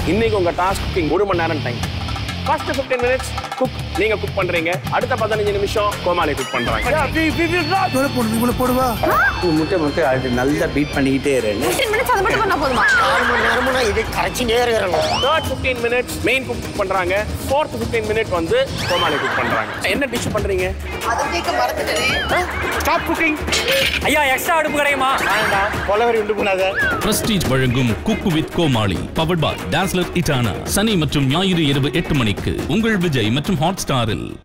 இன்னைக்கு உங்க task cooking ஒரு மணி நேரம் டைம் ஃபர்ஸ்ட் 15 மினிட்ஸ் குக் நீங்க குக் பண்றீங்க அடுத்த பதினஞ்சு நிமிஷம் கோமாளி குக் பண்றாங்க இவ்வளவு போடுது இவ்வளவு போடுவா முட்டை முட்டை அது நல்லா பீட் பண்ணிக்கிட்டே இருன்னு 15 மினிட்ஸ் அது மட்டும் பண்ணா போதுமா ஆறு மணி நேரமும் நான் இதை கரைச்சிட்டே இருக்கிறேன் தேர்ட் 15 மினிட்ஸ் மெயின் குக் பண்றாங்க ஃபோர்த் 15 மினிட் வந்து கோமாளி குக் பண்றாங்க என்ன டிஷ் பண்றீங்க அது கேட்க மறந்துட்டேனே ஸ்டாப் குக்கிங் ஐயா எக்ஸ்ட்ரா அடுப்பு கிடைக்குமா கொலவரி உண்டு போனாத பிரஸ்டீஜ் வழங்கும் குக்கு வித் கோமாளி பவர்ட் பாய் டான்ஸ்லர் இட்டானா சனி மற்றும் ஞாயிறு இரவு எட்டு மணிக்கு உங்கள் விஜய் மற்றும் ஹாட் ஸ்டாரில்